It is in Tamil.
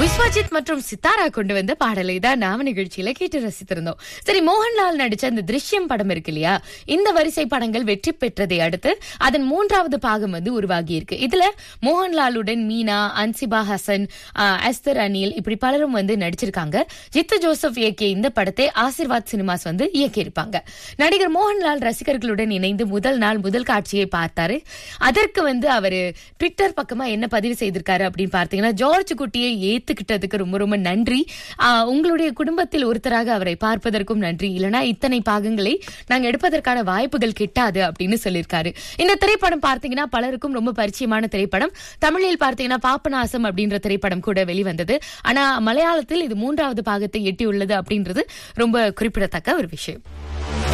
விஸ்வஜித் மற்றும் சித்தாரா கொண்டு வந்த பாடலை தான் நாம நிகழ்ச்சியில கேட்டு ரசித்திருந்தோம் சரி மோகன்லால் நடிச்ச அந்த திருஷ்யம் படம் இருக்கு இல்லையா இந்த வரிசை படங்கள் வெற்றி பெற்றதை அடுத்து அதன் மூன்றாவது பாகம் வந்து உருவாகி இருக்கு இதுல மோகன்லாலுடன் மீனா அன்சிபா ஹசன் ஆஹ், எஸ்தர் அனில் இப்படி பலரும் வந்து நடிச்சிருக்காங்க ஜித்து ஜோசப் இயக்கிய இந்த படத்தை ஆசிர்வாத் சினிமாஸ் வந்து இயக்கியிருப்பாங்க நடிகர் மோகன்லால் ரசிகர்களுடன் இணைந்து முதல் நாள் முதல் காட்சியை பார்த்தாரு அதற்கு வந்து அவரு ட்விட்டர் பக்கமா என்ன பதிவு செய்திருக்காரு அப்படின்னு பார்த்தீங்கன்னா ஜார்ஜ் குட்டியை ஏத்துக்கிட்டதுக்கு ரொம்ப ரொம்ப நன்றி ஆஹ், உங்களுடைய குடும்பத்தில் ஒருத்தராக அவரை பார்ப்பதற்கும் நன்றி இல்லனா இத்தனை பாகங்களை நாங்க எடுப்பதற்கான வாய்ப்புகள் கிட்டாது அப்படின்னு சொல்லியிருக்காரு இந்த திரைப்படம் பார்த்தீங்கன்னா பலருக்கும் ரொம்ப பரிச்சயமான திரைப்படம் தமிழில் பார்த்தீங்கன்னா பாப்பநாசம் அப்படின்ற திரைப்படம் கூட வெளிவந்தது ஆனா மலையாளத்தில் இது மூன்றாவது பாகத்தை எட்டியுள்ளது அப்படின்றது ரொம்ப குறிப்பிடத்தக்க ஒரு விஷயம்